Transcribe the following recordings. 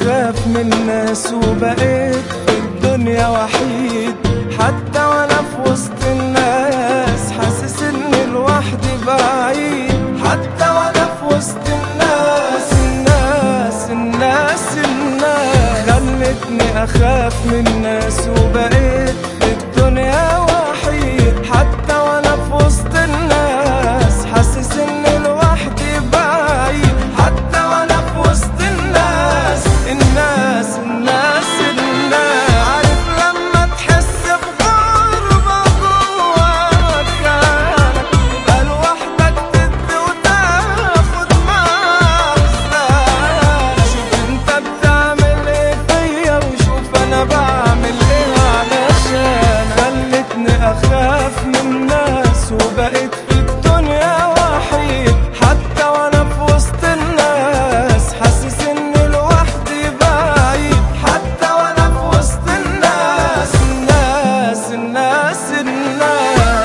اخاف من الناس وبقيت في الدنيا وحيد حتى وانا في وسط الناس حاسس اني لوحدي بعيد حتى وانا في وسط الناس الناس الناس الناس خلتني اخاف من الناس وبقيت في الدنيا وحيد حتى وانا في وسط الناس حاسس اني لوحدي بعيد حتى وانا في وسط الناس الناس الناس الناس عارف لما تحس بغربة جوا مكانك تبقى لوحدك تدي وتاخد مخزنك شوف انت بتعمل ايه فيا وشوف انا بعمل ايه علشان خلتني اخاف من الناس وبقيت في الدنيا وحيد حتى وانا في وسط الناس حاسس اني لوحدي بعيد حتى وانا في وسط الناس الناس الناس الناس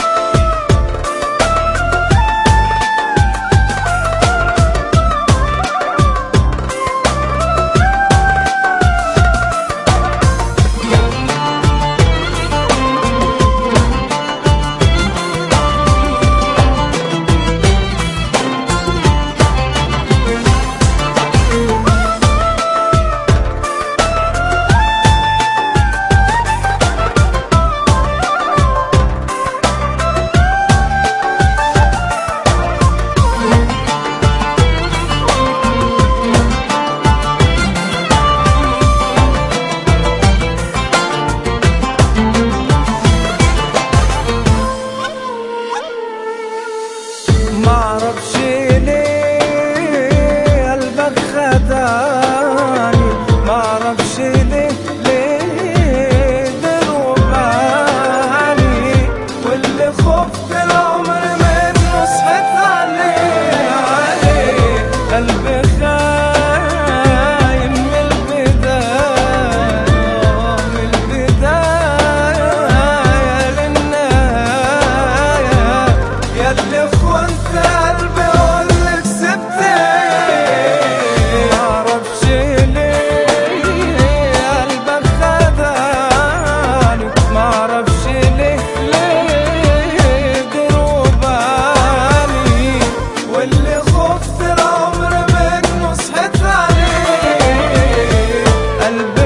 معرفش ليه قلبك خدعني معرفش ليه ليه دروباني واللي خفت العمر منه صحيت عليه عليه قلبي خاين من البداية من البداية للنهاية ياللي خنت قلبي واللي كسبت معرفش ليه قلبك خدعني معرفش ليه ليه دروباني واللي خفت العمر منه صحيت عليه قلبي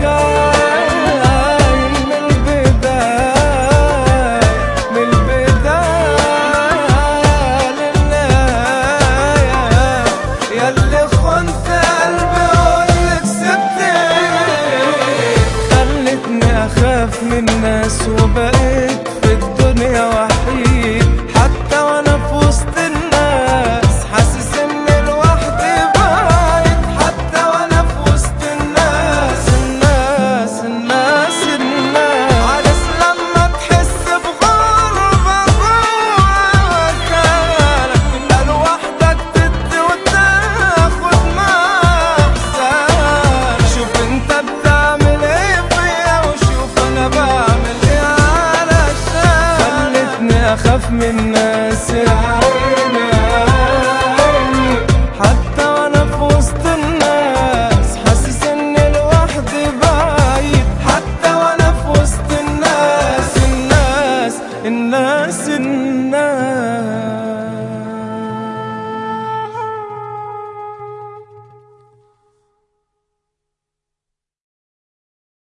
خاين من البداية من البداية للنهاية ياللي خنت قلبي واللي كسبت خلتني اخاف من الناس وبقيت في الدنيا وحيد حتى وانا في وسط الناس حاسس اني لوحدي بعيد حتى وانا في وسط الناس الناس الناس الناس عارف لما تحس بغربة جوا مكانك تبقى لوحدك تدي وتاخد مخزنك شوف انت بتعمل ايه فيا وشوف انا بعمل ايه علشان خلتني اخاف من الناس